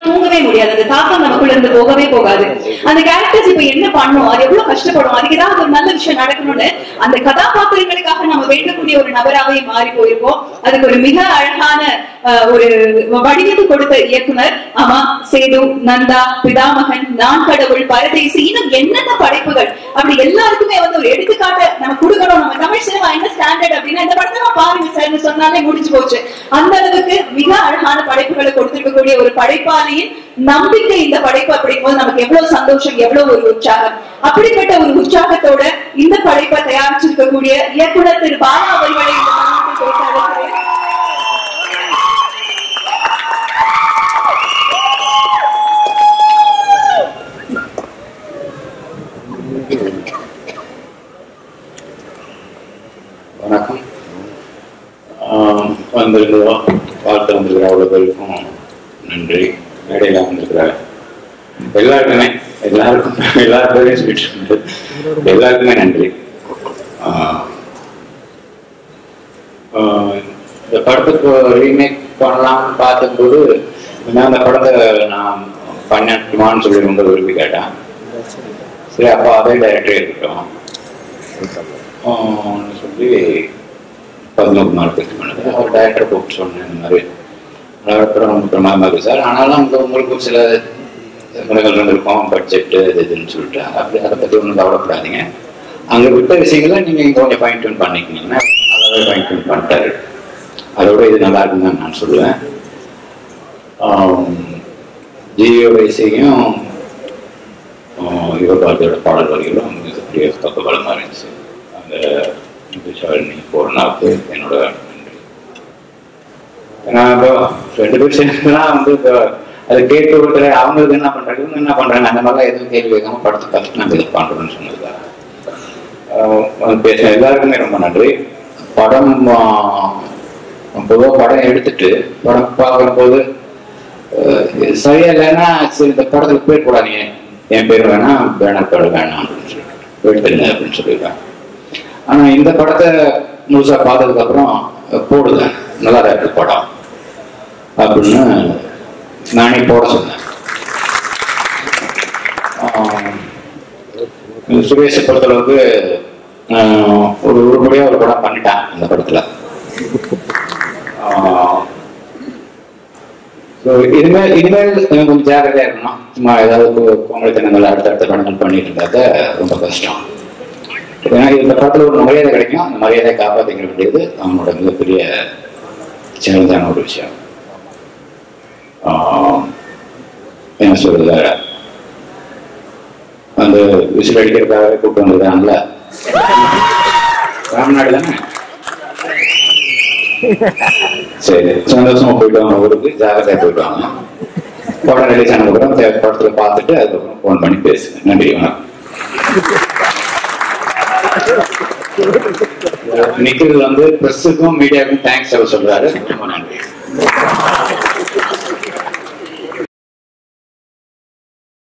தூங்கவே முடியாது அந்த தாக்கம் நமக்குள்ள இருந்து போகவே போகாது அந்த கேரக்டர்ஸ் இப்ப என்ன பண்ணும் அது எவ்வளவு கஷ்டப்படும் அதுக்கு ஏதாவது ஒரு நல்ல விஷயம் நடக்கணும்னு அந்த கதாபாத்திரங்களுக்காக நம்ம வேண்டக்கூடிய ஒரு நபராவே மாறி போயிருப்போம் அதுக்கு ஒரு மிக அழகான அஹ், ஒரு வடிவத்தை கொடுத்த இயக்குனர் ஆமா சேது நந்தா பிதாமகன் நான் கடவுள் பரதேசி இன்னும் என்னென்ன படைப்புகள் அப்படி எல்லாருக்குமே வந்து ஒரு எடுத்துக்காட்ட நம்ம கொடுக்கணும் நம்ம தமிழ் சினிமா என்ன ஸ்டாண்டர்ட் அப்படின்னா இந்த படத்தை நம்ம பாருங்க சார் சொன்னாலே முடிஞ்சு போச்சு அந்த அளவுக்கு மிக அழகான படைப்புகளை கொடுத்திருக்கக்கூடிய ஒரு படைப்பாளியின் நம்பிக்கை இந்த படைப்பு அப்படிங்கும்போது நமக்கு எவ்வளவு சந்தோஷம் எவ்வளவு ஒரு உற்சாகம் அப்படிப்பட்ட ஒரு உற்சாகத்தோட இந்த படைப்பை தயாரிச்சிருக்கக்கூடிய இயக்குனர் திரு பாலா அவர்களை இந்த தருணத்தில் பேச அழைக்கிறேன். வணக்கம் ஆஹ் வந்திருக்கிற வாழ்த்து வந்திருக்கிற அவ்வளோ பேருக்கும் நன்றி மேடையில் வந்திருக்கிற எல்லாருக்குமே எல்லாருக்கும் எல்லா பேரையும் சொல்லிட்டு எல்லாருக்குமே நன்றி ஆஹ் ஆஹ் இந்த படத்துக்கு ரீமேக் பண்ணலாம்னு பார்த்தபோது நான் அந்த படத்தை நான் பண்ணட்டுமான்னு சொல்லி ரொம்ப விரும்பி கேட்டேன் சரி அப்போ அதே டைரக்டரே இருக்கட்டும் ஆஹ்னு சொல்லி பதினோரு நாள் பேசி பண்ணது அவர் டைரக்டர் கூப்பிட்டு சொன்னேன் இந்த மாதிரி டைரக்டர் ரொம்ப பிரமாதமாக இருக்கு சார் ஆனாலும் அங்கே உங்களுக்கு சில முறைகள் இருந்திருக்கும் பட்ஜெட்டு இது இதுன்னு சொல்லிட்டு அப்படி அதை பற்றி ஒன்றும் கவலைப்படாதீங்க அங்கே விட்ட விஷயங்களை நீங்கள் இங்கே கொஞ்சம் ஃபைன் டியூன் பண்ணிக்கினீங்கன்னா நல்லாவே ஃபைன் டியூன் பண்ணிட்டாரு அதோட இது நல்லா இருக்குன்னு தான் நான் சொல்லுவேன் ஜியோ வயசையும் யுவபாரதியோட பாடல் வரிகளும் மிகப்பெரிய பக்கபலமாக இருந்துச்சு அந்த விஷாலினி பூர்ணாவுக்கு என்னோட நன்றி நான் இப்போ ரெண்டு பேர் சேர்ந்துலாம் வந்து இப்போ அதை கேட்டு ஒருத்தர் அவங்களுக்கு என்ன பண்றாங்க இவங்க என்ன பண்றாங்க அந்த மாதிரிலாம் எதுவும் கேள்வி கேட்காம படத்தை பார்த்து நாங்கள் இதை பண்றோம்னு சொன்னதுக்காக ஆஹ் பேசின எல்லாருக்குமே ரொம்ப நன்றி படம் பொதுவாக படம் எடுத்துட்டு படம் பார்க்குற போது அஹ் சரியா இல்லைன்னா சரி இந்த படத்துக்கு பேர் போடாதீங்க என் பேர் வேணாம் பேனர் பேர் வேணாம் அப்படின்னு சொல்லிட்டு போயிட்டு அப்படின்னு சொல்லியிருக்காங்க ஆனா இந்த படத்தை முழுசா பார்த்ததுக்கு அப்புறம் அஹ் போடுங்க நல்லா தான் இருக்கு படம் அப்படின்னு நானே போட சொன்னேன் ஆஹ் சுரேஷை பொறுத்தளவுக்கு ஆஹ் ஒரு உருப்படியா ஒரு படம் பண்ணிட்டான் இந்த படத்துல ஆஹ் So, இனிமேல் இனிமேல் எனக்கு கொஞ்சம் ஜாக்கிரதையா இருக்கணும் சும்மா ஏதாவது கு- கோமளித்தனங்கள் அடுத்தடுத்த படங்கள் பண்ணிட்டு இருந்தாக்க ரொம்ப கஷ்டம் ஏன்னா இந்த படத்துல ஒரு மரியாதை கிடைக்கும் அந்த மரியாதையை காப்பாற்றிக்க வேண்டியது அவனோட மிகப்பெரிய சேலஞ்சான ஒரு விஷயம் ஆஹ் என்ன சொல்றது அந்த விசில் அடிக்கிறதுக்காகவே கூப்பிட்டு வந்ததுனால ராமநாடு தானே சரி சந்தோஷமா போயிட்டு வாங்க ஊருக்கு ஜாகிரதையா போயிட்டு வாங்க படம் ரிலீஸ் ஆனதுக்கப்புறம் தே- படத்துல பார்த்துட்டு அதுக்கப்புறம் ஃபோன் பண்ணி பேசுங்க நன்றி வணக்கம் நிக்கில் வந்து பிரஸுக்கும் மீடியாவுக்கும் தேங்க்ஸ் சொல்றாரு ரொம்ப நன்றி